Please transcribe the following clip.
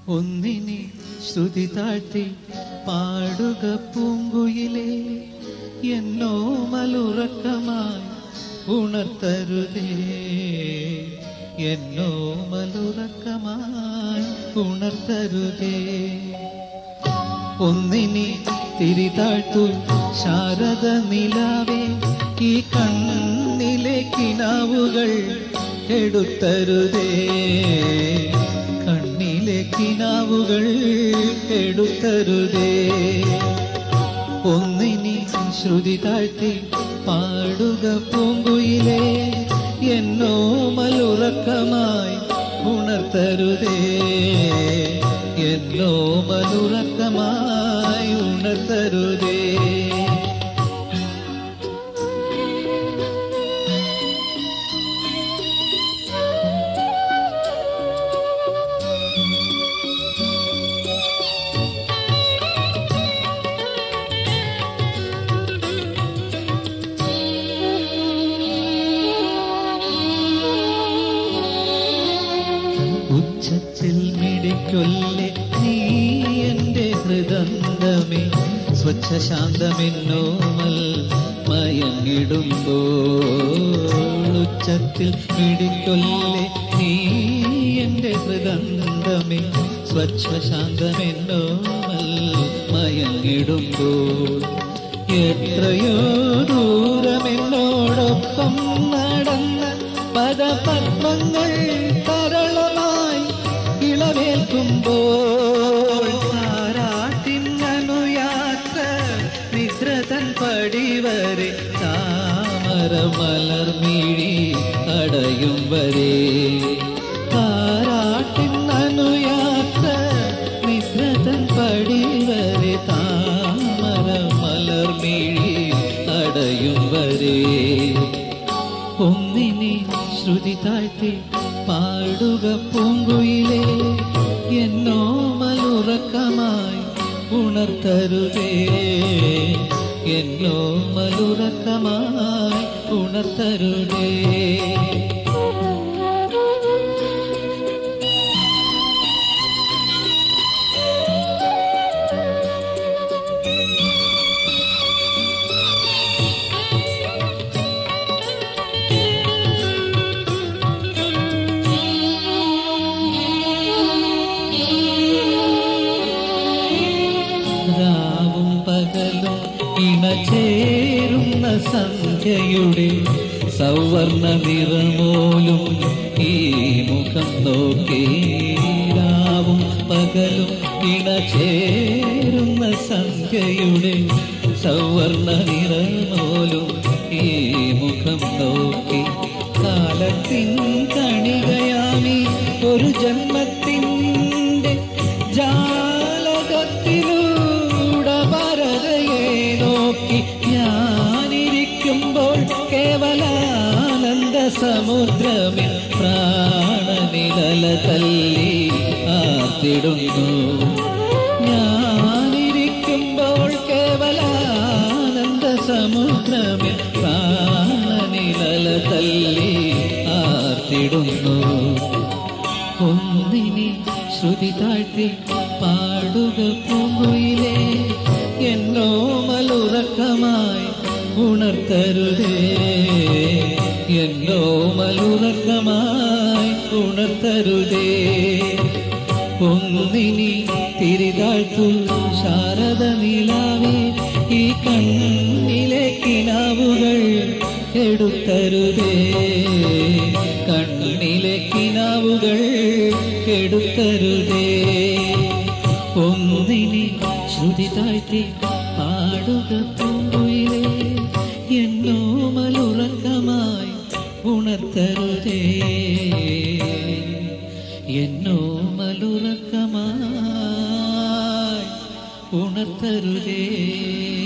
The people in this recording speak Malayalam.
ഒന്നിനി ശ്രുതി താഴ്ത്തി പാടുക പൂങ്കുയിലേ എന്നോ മലുറക്കമായി ഉണർത്തരുതേ എന്നോ മലുറക്കമായി ഉണർത്തരുതേ ഒന്നിനി തിരിതാഴ്ത്തു ശാരദ നിലാവേ ഈ കണ്ണിലെ കിനാവുകൾ എടുത്തരുതേ കണ്ണിലെ കിനാവുകൾ എടുത്തരുതേ ഒന്നിനി ശ്രുതി താഴ്ത്തി പാടുക പൂങ്കുയിലേ എന്നോ മലുറക്കമായി ഉണർത്തരുതേ എന്നോ മലുറക്കമായി ഉണർത്തരുതേ ഉച്ചത്തിൽ മിടിക്കൊല്ലെ നീ എന്റെ ഹൃദന്തമേ സ്വച്ഛ ശാന്തമെന്നോമൽ മയങ്ങിടുമ്പോൾ ഉച്ചത്തിൽ മിടിക്കൊല്ലെ നീ എന്റെ ഹൃദന്തമേ സ്വച്ഛ ശാന്തമെന്നോമൽ മയങ്ങിടുമ്പോൾ എത്രയോ ദൂരമെന്നോടൊപ്പം നടന്ന പദപത്മങ്ങൾ തരളമായി ഇളവേൽക്കുമ്പോൾ താരാട്ടിന്നനുയാത്ര നിദ്രതൻ പടിവരെ താമര മലർമിഴി അടയും വരെ താരാട്ടിന്നനുയാത്ര നിദ്രതൻ പടിവരെ താമര മലർമിഴി അടയും വരെ ഒന്നിനി ശ്രുതി താഴ്ത്തി പാടുക പൂങ്കുയിലേ എന്നോ മലുറക്കമായി ഉണർത്തരുതേ എന്നോ മലുറക്കമായി ഉണർത്തരുതേ രാവും പകലും ഇണചേരുന്ന സന്ധ്യയുടെ സൗവർണ നിറമോലും ഈ മുഖം നോക്കി രാവും പകലും ഇണചേരുന്ന സന്ധ്യയുടെ സൗവർണ നിറമോലും ഈ മുഖം നോക്കി കാലത്തിൻ കണികയാമി ഒരു ജന്മത്തിൻ്റെ ജാലകത്തിലൂടെ പരതയെ നോക്കി ഞാനിരിക്കുമ്പോൾ കേവലാനന്ദ സമുദ്രമിൽ പ്രാണനിലല തല്ലി ആർത്തിടുന്നു ഞാനിരിക്കുമ്പോൾ കേവലാനന്ദ സമുദ്രമിൽ പ്രാണനിലല തല്ലി ആർത്തിടുന്നു ഒന്നിനി ശ്രുതി താഴ്ത്തി പാടുക പൂങ്കുയിലേ എന്നോ മലുറക്കമായി ഉണർത്തരുതേ എന്നോ മലുറക്കമായി ഉണർത്തരുതേ ഒന്നിനി തിരിതാഴ്ത്തു ശാരദ നിലാവേ ഈ കണ്ണിലെ കിനാവുകൾ എടുത്തരുതേ കണ്ണിലെ കിനാവുകൾ എടുത്തരുതേ ഒന്നിനി ശ്രുതി താഴ്ത്തി പാടുക പൂങ്കുയിലേ എന്നോ മലുറക്കമായി ഉണർത്തരുതേ എന്നോ മലുറക്കമായി ഉണർത്തരുതേ